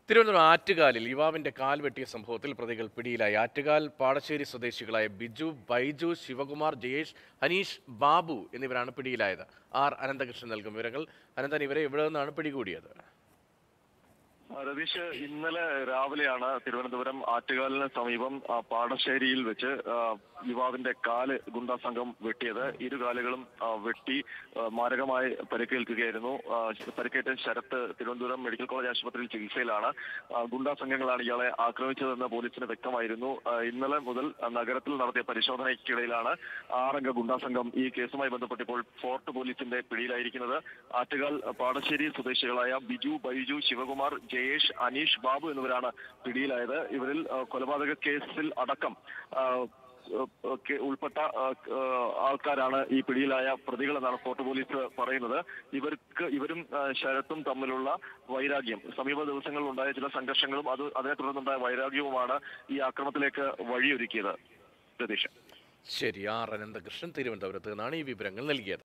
തിരുവനന്തപുരം ആറ്റുകാലിൽ യുവാവിന്റെ കാൽ വെട്ടിയ സംഭവത്തിൽ പ്രതികൾ പിടിയിലായി ആറ്റുകാൽ പാടശ്ശേരി സ്വദേശികളായ ബിജു ബൈജു ശിവകുമാർ ജയേഷ് അനീഷ് ബാബു എന്നിവരാണ് പിടിയിലായത് ആർ അനന്തകൃഷ്ണൻ നൽകും വിവരങ്ങൾ അനന്തൻ ഇവരെ ഇവിടെ നിന്നാണ് പിടികൂടിയത് ആ, രതീഷ് ഇന്നലെ രാവിലെയാണ് തിരുവനന്തപുരം ആറ്റുകാലിന് സമീപം ആ, പാടശ്ശേരിയിൽ വെച്ച് ആ, യുവാവിന്റെ കാല് ഗുണ്ടാ സംഘം വെട്ടിയത് ഇരു കാലുകളും ആ, വെട്ടി ആ, മാരകമായി പരിക്കേൽക്കുകയായിരുന്നു ആ, പരിക്കേറ്റ ശരത്ത് തിരുവനന്തപുരം മെഡിക്കൽ കോളേജ് ആശുപത്രിയിൽ ചികിത്സയിലാണ് ആ, ഗുണ്ടാ സംഘങ്ങളാണ് ഇയാളെ ആക്രമിച്ചതെന്ന് പോലീസിന് വ്യക്തമായിരുന്നു ആ, ഇന്നലെ മുതൽ ആ, നഗരത്തിൽ നടത്തിയ പരിശോധനയ്ക്കിടയിലാണ് ആറംഗ ഗുണ്ടാ സംഘം ഈ കേസുമായി ബന്ധപ്പെട്ട് ഇപ്പോൾ ഫോർട്ട് പോലീസിന്റെ പിടിയിലായിരിക്കുന്നത് ആറ്റുകാൽ പാടശ്ശേരി സ്വദേശികളായ ബിജു ബൈജു ശിവകുമാർ ജയേഷ് അനീഷ് ബാബു എന്നിവരാണ് പിടിയിലായത് ഇവരിൽ ആ, കൊലപാതക കേസിൽ അടക്കം ആ, ഒക്കെ ഉൾപ്പെട്ട ആ, ആ, ആൾക്കാരാണ് ഈ പിടിയിലായ പ്രതികളെന്നാണ് ഫോർട്ട് പോലീസ് പറയുന്നത് ഇവർക്ക് ഇവരും ആ, ശരത്തും തമ്മിലുള്ള വൈരാഗ്യം സമീപ ദിവസങ്ങളിൽ ഉണ്ടായ ചില സംഘർഷങ്ങളും അത് അതിനെ തുടർന്നുണ്ടായ വൈരാഗ്യവുമാണ് ഈ ആക്രമണത്തിലേക്ക് വഴിയൊരുക്കിയത് രതീഷ് ശരി ആർ അനന്തകൃഷ്ണൻ തിരുവനന്തപുരത്ത് നിന്നാണ് ഈ വിവരങ്ങൾ നൽകിയത്